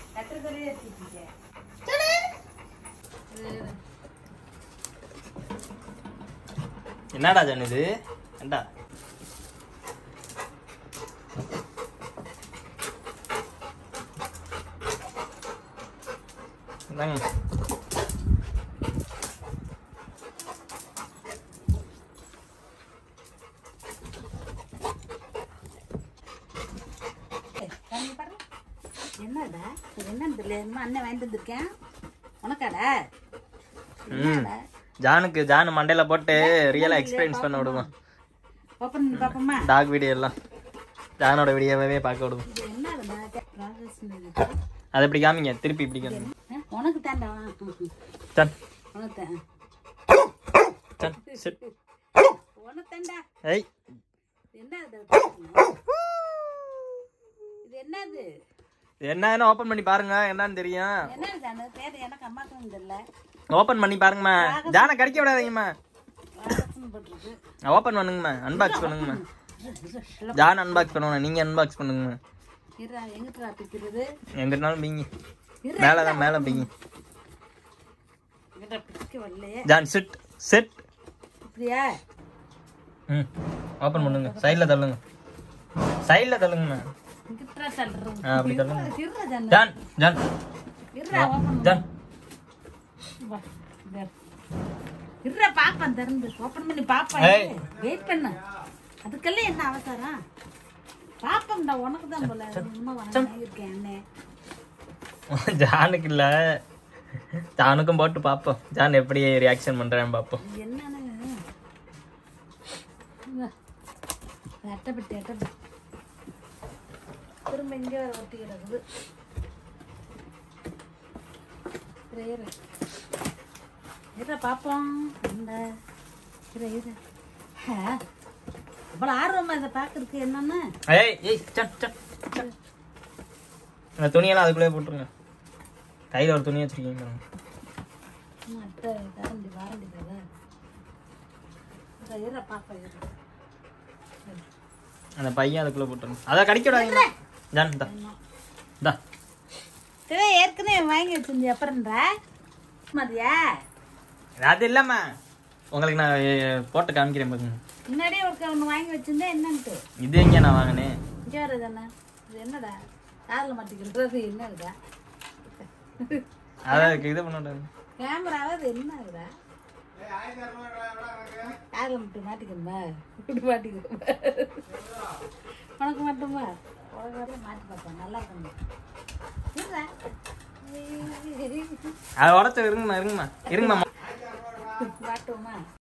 கத்திரிக்கோலையே எடுத்துக்கிட்டீங்க என்னடா ஜன் இது ஏண்டா இந்தாங்க. கண்ணு பாரு. என்னடா இது என்னன்னு தெரியல என்னமோ அண்ணன் வாங்கிட்டு வந்திருக்கேன் உனக்காடா ம் என்னடா ஜானுக்கு ஜானு மண்டையில போட்டு ரியலா எக்ஸ்பீரியன்ஸ் பண்ண விடுவோம் ஓப்பன் பண்ணி பார்ப்போமா டாக் வீடியோ எல்லாம் ஜானோட வீடியோவே பார்க்க விடுவோம் இது என்னடா ப்ராசஸ் அதை இப்படி காமிங்க திருப்பி இப்படி காமிங்க உனக்கு தாண்டா சன் உனக்கு தான் சன் சிட் உனக்கு தாண்டா ஏய் என்ன இது இது என்னது இது என்னன்னு ஓபன் பண்ணி பாருங்க என்னன்னு தெரியும் என்னது அந்த பேர் எனக்கு அம்மாக்கும் தெரியல ஓபன் பண்ணி பாருங்கம்மா ஜானை கடிக்க விடாதீங்கம்மா ப்ராசஸ்னு போட்டிருக்கு ஓபன் பண்ணுங்கம்மா அன்பாக்ஸ் பண்ணுங்கம்மா ஜான் அன்பாக்ஸ் பண்ணுவோம் நீங்க அன்பாக்ஸ் பண்ணுங்கம்மா இருடா எங்கிட்டா பிக்கிறது எங்கிட்டனாலும் பீங்க இரு. மேலே தான் மேலே பீங்க எங்கிட்ட பிக்க வரலையே ஜான் சிட் செட் இப்படியா ம் ஓப்பன் பண்ணுங்க சைடில் தள்ளுங்க சைடில் தள்ளுங்கம்மா இங்கிட்டா தள்ளுறோம் ஆ அப்படி தள்ளுங்க இருடா ஜானு ஜான் ஜான் இருடா ஓப்பன் ஜான் வா இந்த இருடா பாப்பேன் திறந்து ஓப்பன் பண்ணி பாப்பேன் ஏய். வெயிட் பண்ணு அதுக்கெல்லாம் என்ன அவசரம் பாப்பம்டா உனக்கு தான் போல சும்மா வாங்கியிருக்கேன் அண்ணே ஜானுக்கு இல்லை ஜானுக்கும் போட்டு பார்ப்போம் ஜான் எப்படி ரியாக்ஷன் பண்ணுறேன்னு பார்ப்போம் இது என்னன்னு வா. இது அட்டைப்பட்டி அட்டைப்பட்டி திரும்ப இங்கே வேற ஒட்டி கிடக்குது இரு, இரு இரு பார்ப்போம் இந்த இரு இரு ஆ, அவ்வளோ ஆர்வமா இதை பார்க்கறதுக்கு என்னன்னு ஏய் ஏய் சன் சன் சன். இந்த துணியெல்லாம் அதுக்குள்ளே போட்டுருங்க கையில் ஒரு துணி வச்சிருக்கீங்க பாருங்க. சும்மா அட்டை கரண்டி வாரண்டி கதை இரு, இரு பாப்பா இரு அந்த பையன் அதுக்குள்ளே போட்டுருங்க அதை கடிக்க விடாதீங்க ஜான் தா தா சரி ஏற்கனவே வாங்கி வச்சிருந்தேன் அப்புறம்டா மதியா அது இல்லைம்மா உங்களுக்கு நான் எ, போட்டு காமிக்கிறேன் பாருங்க முன்னாடியே ஒரு ஒன்று வாங்கி வச்சிருந்தேன் என்னன்ட்டு இது எங்கே நான் வாங்கினேன் இங்கே வருது அண்ணா இது என்னடா காதில் மாட்டிக்கிறது என்னடா அதை இது பண்ண கேமராவை அது என்னடா காதில் மட்டும் மாட்டிக்கணுமா இப்படி மாட்டிக்கணுமா உனக்கு மட்டுமா உனக்கு வரல மாட்டி பார்ப்பேன் நல்லா இருக்கணும் இருடா. அதை உடச்சு இருங்கம்மா இருங்கம்மா இருங்கம்மா மாட்டுவோமா